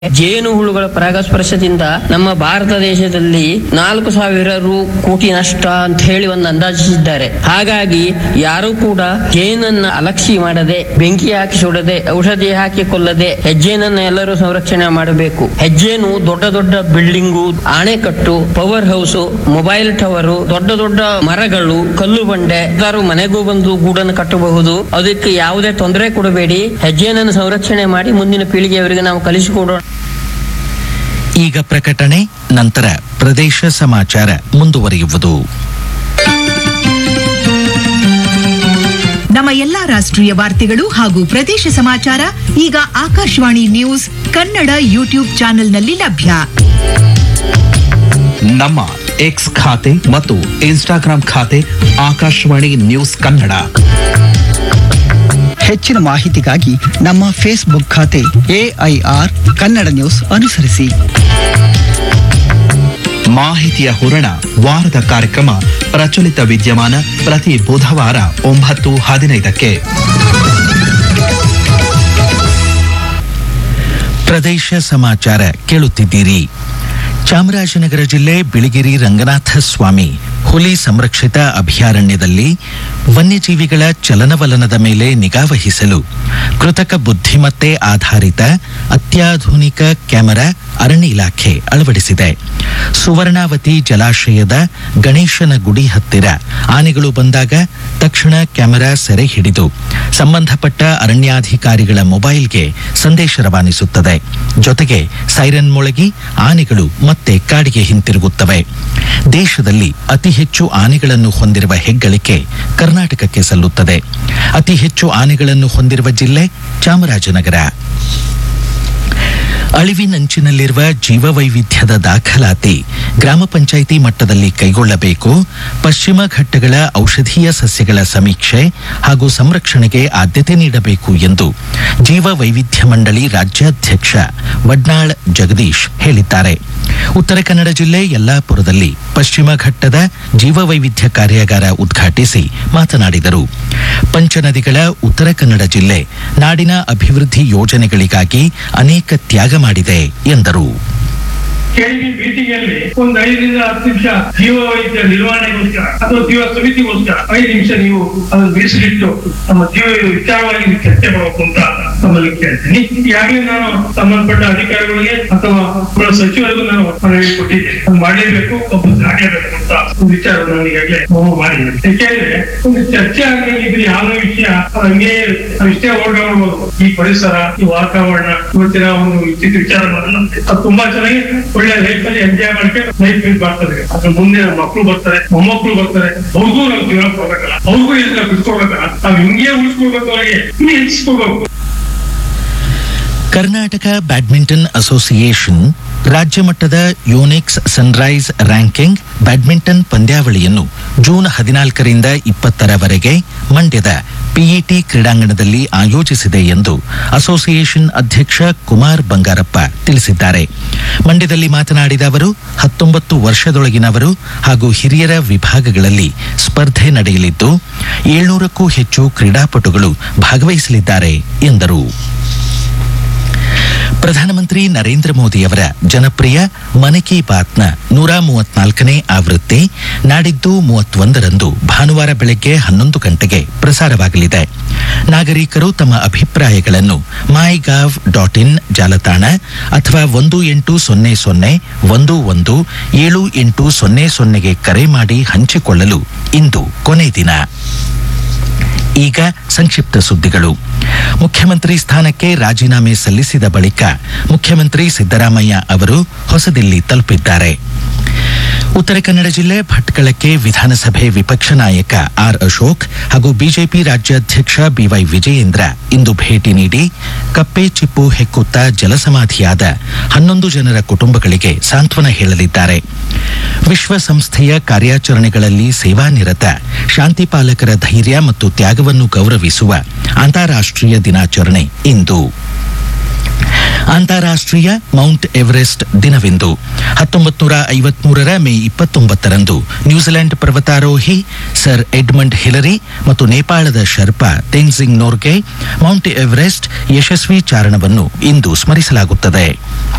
ಜೇನು ಹುಳುಗಳ ಪರಾಗಸ್ಪರ್ಶದಿಂದ ನಮ್ಮ ಭಾರತ ದೇಶದಲ್ಲಿ ನಾಲ್ಕು ಸಾವಿರ ರು ಕೋಟಿ ನಷ್ಟ ಅಂತ ಹೇಳಿ ಒಂದು ಅಂದಾಜಿಸಿದ್ದಾರೆ ಹಾಗಾಗಿ ಯಾರು ಕೂಡ ಜೇನನ್ನ ಅಲಕ್ಷಿ ಮಾಡದೆ ಬೆಂಕಿ ಹಾಕಿ ಸುಡದೆ ಔಷಧಿ ಹಾಕಿ ಕೊಲ್ಲದೆ ಹೆಜ್ಜೇನನ್ನ ಎಲ್ಲರೂ ಸಂರಕ್ಷಣೆ ಮಾಡಬೇಕು ಹೆಜ್ಜೇನು ದೊಡ್ಡ ದೊಡ್ಡ ಬಿಲ್ಡಿಂಗು ಆಣೆಕಟ್ಟು ಪವರ್ ಹೌಸ್ ಮೊಬೈಲ್ ಟವರು ದೊಡ್ಡ ದೊಡ್ಡ ಮರಗಳು ಕಲ್ಲು ಬಂಡೆ ಎಲ್ಲರೂ ಮನೆಗೂ ಬಂದು ಗೂಡನ್ನು ಕಟ್ಟಬಹುದು ಅದಕ್ಕೆ ಯಾವುದೇ ತೊಂದರೆ ಕೊಡಬೇಡಿ ಹೆಜ್ಜೇನನ್ನು ಸಂರಕ್ಷಣೆ ಮಾಡಿ ಮುಂದಿನ ಪೀಳಿಗೆಯವರಿಗೆ ನಾವು ಕಲಿಸಿಕೊಡೋಣ ಈಗ ಪ್ರಕಟಣೆ ನಂತರ ಪ್ರದೇಶ ಸಮಾಚಾರ ಮುಂದುವರಿಯುವುದು ನಮ್ಮ ಎಲ್ಲಾ ರಾಷ್ಟ್ರೀಯ ವಾರ್ತೆಗಳು ಹಾಗೂ ಪ್ರದೇಶ ಸಮಾಚಾರ ಈಗ ಆಕಾಶವಾಣಿ ನ್ಯೂಸ್ ಕನ್ನಡ ಯೂಟ್ಯೂಬ್ ಚಾನೆಲ್ನಲ್ಲಿ ಲಭ್ಯ ನಮ್ಮ ಎಕ್ಸ್ ಖಾತೆ ಮತ್ತು ಇನ್ಸ್ಟಾಗ್ರಾಂ ಖಾತೆ ಆಕಾಶವಾಣಿ ನ್ಯೂಸ್ ಕನ್ನಡ ಹೆಚ್ಚಿನ ಮಾಹಿತಿಗಾಗಿ ನಮ್ಮ ಫೇಸ್ಬುಕ್ ಖಾತೆ ಎಐಆರ್ ಕನ್ನಡ ನ್ಯೂಸ್ ಅನುಸರಿಸಿ ಮಾಹಿತಿಯ ಹೊರಣ ವಾರದ ಕಾರ್ಯಕ್ರಮ ಪ್ರಚಲಿತ ವಿದ್ಯಮಾನ ಪ್ರತಿ ಬುಧವಾರ ಒಂಬತ್ತು ಹದಿನೈದಕ್ಕೆ ಪ್ರದೇಶ ಸಮಾಚಾರ ಕೇಳುತ್ತಿದ್ದೀರಿ ಚಾಮರಾಜನಗರ ಜಿಲ್ಲೆ ಬಿಳಿಗಿರಿ ರಂಗನಾಥ ಸ್ವಾಮಿ ಹುಲಿ ಸಂರಕ್ಷಿತ ಅಭಯಾರಣ್ಯದಲ್ಲಿ ವನ್ಯಜೀವಿಗಳ ಚಲನವಲನದ ಮೇಲೆ ನಿಗಾ ವಹಿಸಲು ಕೃತಕ ಬುದ್ಧಿಮತ್ತೆ ಆಧಾರಿತ ಅತ್ಯಾಧುನಿಕ ಕ್ಯಾಮೆರಾ ಅರಣ್ಯ ಇಲಾಖೆ ಅಳವಡಿಸಿದೆ ಸುವರ್ಣಾವತಿ ಜಲಾಶಯದ ಗಣೇಶನ ಗುಡಿ ಹತ್ತಿರ ಆನೆಗಳು ಬಂದಾಗ ತಕ್ಷಣ ಕ್ಯಾಮೆರಾ ಸೆರೆ ಹಿಡಿದು ಸಂಬಂಧಪಟ್ಟ ಅರಣ್ಯಾಧಿಕಾರಿಗಳ ಮೊಬೈಲ್ಗೆ ಸಂದೇಶ ರವಾನಿಸುತ್ತದೆ ಜೊತೆಗೆ ಸೈರನ್ ಮೊಳಗಿ ಆನೆಗಳು ಮತ್ತೆ ಕಾಡಿಗೆ ಹಿಂತಿರುಗುತ್ತವೆ ದೇಶದಲ್ಲಿ ಅತಿ ಹೆಚ್ಚು ಆನೆಗಳನ್ನು ಹೊಂದಿರುವ ಹೆಗ್ಗಳಿಕೆ ಕರ್ನಾಟಕಕ್ಕೆ ಸಲ್ಲುತ್ತದೆ ಅತಿ ಹೆಚ್ಚು ಆನೆಗಳನ್ನು ಹೊಂದಿರುವ ಜಿಲ್ಲೆ ಚಾಮರಾಜನಗರ ಅಳಿವಿನಂಚಿನಲ್ಲಿರುವ ಜೀವವೈವಿಧ್ಯದ ದಾಖಲಾತಿ ಗ್ರಾಮ ಪಂಚಾಯಿತಿ ಮಟ್ಟದಲ್ಲಿ ಕೈಗೊಳ್ಳಬೇಕು ಪಶ್ಚಿಮ ಘಟ್ಟಗಳ ಔಷಧೀಯ ಸಸ್ಯಗಳ ಸಮೀಕ್ಷೆ ಹಾಗೂ ಸಂರಕ್ಷಣೆಗೆ ಆದ್ಯತೆ ನೀಡಬೇಕು ಎಂದು ಜೀವ ವೈವಿಧ್ಯ ಮಂಡಳಿ ರಾಜ್ಯಾಧ್ಯಕ್ಷ ವಡ್ನಾಳ್ ಜಗದೀಶ್ ಹೇಳಿದ್ದಾರೆ ಉತ್ತರ ಕನ್ನಡ ಜಿಲ್ಲೆ ಯಲ್ಲಾಪುರದಲ್ಲಿ ಪಶ್ಚಿಮ ಘಟ್ಟದ ಜೀವವೈವಿಧ್ಯ ಕಾರ್ಯಾಗಾರ ಉದ್ಘಾಟಿಸಿ ಮಾತನಾಡಿದರು ಪಂಚನದಿಗಳ ಉತ್ತರ ಕನ್ನಡ ಜಿಲ್ಲೆ ನಾಡಿನ ಅಭಿವೃದ್ಧಿ ಯೋಜನೆಗಳಿಗಾಗಿ ಅನೇಕ ತ್ಯಾಗ ಮಾಡಿದೆ ಎಂದರು ಕೆಳಗೆ ಮೀಟಿಂಗಲ್ಲಿ ಒಂದು ಐದರಿಂದ ಹತ್ತು ನಿಮಿಷ ಜೀವ ವೈದ್ಯ ನಿರ್ವಹಣೆಗೋಸ್ಕರ ಅಥವಾ ಜೀವ ಸಮಿತಿಗೋಸ್ಕರ ಐದು ನಿಮಿಷ ನೀವು ಅದನ್ನು ಮೀಸಲಿಟ್ಟು ನಮ್ಮ ಜೀವ ವಿಚಾರವಾಗಿ ನೀವು ಚರ್ಚೆ ಮಾಡಬೇಕು ಅಂತ ತಮ್ಮಲ್ಲಿ ಕೇಳ್ತೀನಿ ಈಗಾಗಲೇ ನಾನು ಸಂಬಂಧಪಟ್ಟ ಅಧಿಕಾರಿಗಳಿಗೆ ಅಥವಾ ಅವರ ಸಚಿವರಿಗೂ ನಾನು ಮನವಿ ಕೊಟ್ಟಿದ್ದೇನೆ ಅದು ಮಾಡಲೇಬೇಕು ಒಬ್ಬ ಆಗಲೇಬೇಕು ಅಂತ ಒಂದು ವಿಚಾರವನ್ನು ನಾನು ಈಗಾಗಲೇ ಮನವಿ ಮಾಡಿದ್ದೇನೆ ಯಾಕೆಂದ್ರೆ ಒಂದು ಚರ್ಚೆ ಆಗಬೇಕಿದ್ರೆ ಯಾವುದೋ ವಿಷಯ ಅದು ಹಂಗೆ ನಾವು ಇಷ್ಟೇ ಓಡಾಡ್ಬೋದು ಈ ಪರಿಸರ ಈ ವಾತಾವರಣ ಇವತ್ತಿನ ಒಂದು ವಿಚಿತ್ರ ವಿಚಾರಗಳನ್ನ ಅದು ತುಂಬಾ ಚೆನ್ನಾಗಿ ಒಳ್ಳೆ ಲೈಫ್ ಅಲ್ಲಿ ಎಂಜಾಯ್ ಮಾಡ್ಕೊಂಡು ಲೈಫ್ ಲೀಡ್ ಮಾಡ್ತಾರೆ ಅದ್ರ ಮುಂದೆ ನಮ್ಮ ಮಕ್ಕಳು ಬರ್ತಾರೆ ಮೊಮ್ಮಕ್ಕಳು ಬರ್ತಾರೆ ಅವ್ರಿಗೂ ನಾವು ಜೀವನ ಕೊಡ್ಬೇಕಲ್ಲ ಅವ್ರಿಗೂ ಇದನ್ನ ಬಿಟ್ಕೊಡ್ಬೇಕಲ್ಲ ನಾವು ಹಿಂಗೆ ಉಳಿಸ್ಕೊಡ್ಬೇಕು ಅವರಿಗೆ ಇನ್ನು ಹೆಚ್ಚಿಸ್ಕೊಡ್ಬೇಕು ಕರ್ನಾಟಕ ಬ್ಯಾಡ್ಮಿಂಟನ್ ಅಸೋಸಿಯೇಷನ್ ರಾಜ್ಯ ಮಟ್ಟದ ಯೋನೆಕ್ಸ್ ಸನ್ರೈಸ್ ರ್ಯಾಂಕಿಂಗ್ ಬ್ಯಾಡ್ಮಿಂಟನ್ ಪಂದ್ಯಾವಳಿಯನ್ನು ಜೂನ್ ಹದಿನಾಲ್ಕರಿಂದ ಇಪ್ಪತ್ತರವರೆಗೆ ಮಂಡ್ಯದ ಪಿಇಟಿ ಕ್ರೀಡಾಂಗಣದಲ್ಲಿ ಆಯೋಜಿಸಿದೆ ಎಂದು ಅಸೋಸಿಯೇಷನ್ ಅಧ್ಯಕ್ಷ ಕುಮಾರ್ ಬಂಗಾರಪ್ಪ ತಿಳಿಸಿದ್ದಾರೆ ಮಂಡ್ಯದಲ್ಲಿ ಮಾತನಾಡಿದ ಅವರು ಹತ್ತೊಂಬತ್ತು ವರ್ಷದೊಳಗಿನವರು ಹಾಗೂ ಹಿರಿಯರ ವಿಭಾಗಗಳಲ್ಲಿ ಸ್ಪರ್ಧೆ ನಡೆಯಲಿದ್ದು ಏಳ್ನೂರಕ್ಕೂ ಹೆಚ್ಚು ಕ್ರೀಡಾಪಟುಗಳು ಭಾಗವಹಿಸಲಿದ್ದಾರೆ ಎಂದರು ಪ್ರಧಾನಮಂತ್ರಿ ನರೇಂದ್ರ ಮೋದಿಯವರ ಜನಪ್ರಿಯ ಮನ್ ಕಿ ಬಾತ್ನ ನೂರ ಮೂವತ್ನಾಲ್ಕನೇ ಆವೃತ್ತಿ ನಾಡಿದ್ದು ಮೂವತ್ತೊಂದರಂದು ಭಾನುವಾರ ಬೆಳಗ್ಗೆ ಹನ್ನೊಂದು ಗಂಟೆಗೆ ಪ್ರಸಾರವಾಗಲಿದೆ ನಾಗರಿಕರು ತಮ್ಮ ಅಭಿಪ್ರಾಯಗಳನ್ನು ಮೈ ಗಾವ್ ಡಾಟ್ ಇನ್ ಜಾಲತಾಣ ಅಥವಾ ಒಂದು ಎಂಟು ಸೊನ್ನೆ ಸೊನ್ನೆ ಒಂದು ಒಂದು ಏಳು ಎಂಟು ಸೊನ್ನೆ ಸೊನ್ನೆಗೆ ಕರೆ ಮಾಡಿ ಹಂಚಿಕೊಳ್ಳಲು ಇಂದು ಕೊನೆ ದಿನ ಈಗ ಸಂಕ್ಷಿಪ್ತ ಸುದ್ದಿಗಳು ಮುಖ್ಯಮಂತ್ರಿ ಸ್ಥಾನಕ್ಕೆ ರಾಜೀನಾಮೆ ಸಲ್ಲಿಸಿದ ಬಳಿಕ ಮುಖ್ಯಮಂತ್ರಿ ಸಿದ್ದರಾಮಯ್ಯ ಅವರು ಹೊಸದಿಲ್ಲಿ ತಲುಪಿದ್ದಾರೆ ಉತ್ತರ ಕನ್ನಡ ಜಿಲ್ಲೆ ಭಟ್ಕಳಕ್ಕೆ ವಿಧಾನಸಭೆ ವಿಪಕ್ಷ ನಾಯಕ ಆರ್ ಅಶೋಕ್ ಹಾಗೂ ಬಿಜೆಪಿ ರಾಜ್ಯಾಧ್ಯಕ್ಷ ಬಿವೈ ವಿಜಯೇಂದ್ರ ಇಂದು ಭೇಟಿ ನೀಡಿ ಕಪ್ಪೆ ಚಿಪ್ಪು ಹೆಕ್ಕುತ್ತಾ ಜಲಸಮಾಧಿಯಾದ ಹನ್ನೊಂದು ಜನರ ಕುಟುಂಬಗಳಿಗೆ ಸಾಂತ್ವನ ಹೇಳಲಿದ್ದಾರೆ ವಿಶ್ವಸಂಸ್ಥೆಯ ಕಾರ್ಯಾಚರಣೆಗಳಲ್ಲಿ ಸೇವಾನಿರತ ಶಾಂತಿ ಪಾಲಕರ ಧೈರ್ಯ ಮತ್ತು ತ್ಯಾಗವನ್ನು ಗೌರವಿಸುವ ಅಂತಾರಾಷ್ಟ್ರೀಯ ದಿನಾಚರಣೆ ಇಂದು ಅಂತಾರಾಷ್ಟ್ರೀಯ ಮೌಂಟ್ ಎವರೆಸ್ಟ್ ದಿನವಿಂದು ಹತ್ತೊಂಬತ್ತು ನೂರ ಐವತ್ಮೂರರ ಮೇ ಇಪ್ಪತ್ತೊಂಬತ್ತರಂದು ನ್ಯೂಜಿಲೆಂಡ್ ಪರ್ವತಾರೋಹಿ ಸರ್ ಎಡ್ಮಂಡ್ ಹಿಲರಿ ಮತ್ತು ನೇಪಾಳದ ಶರ್ಪಾ ತೆನ್ಸಿಂಗ್ ನೋರ್ಗೆ ಮೌಂಟ್ ಎವರೆಸ್ಟ್ ಯಶಸ್ವಿ ಚಾರಣವನ್ನು ಇಂದು ಸ್ಮರಿಸಲಾಗುತ್ತದೆ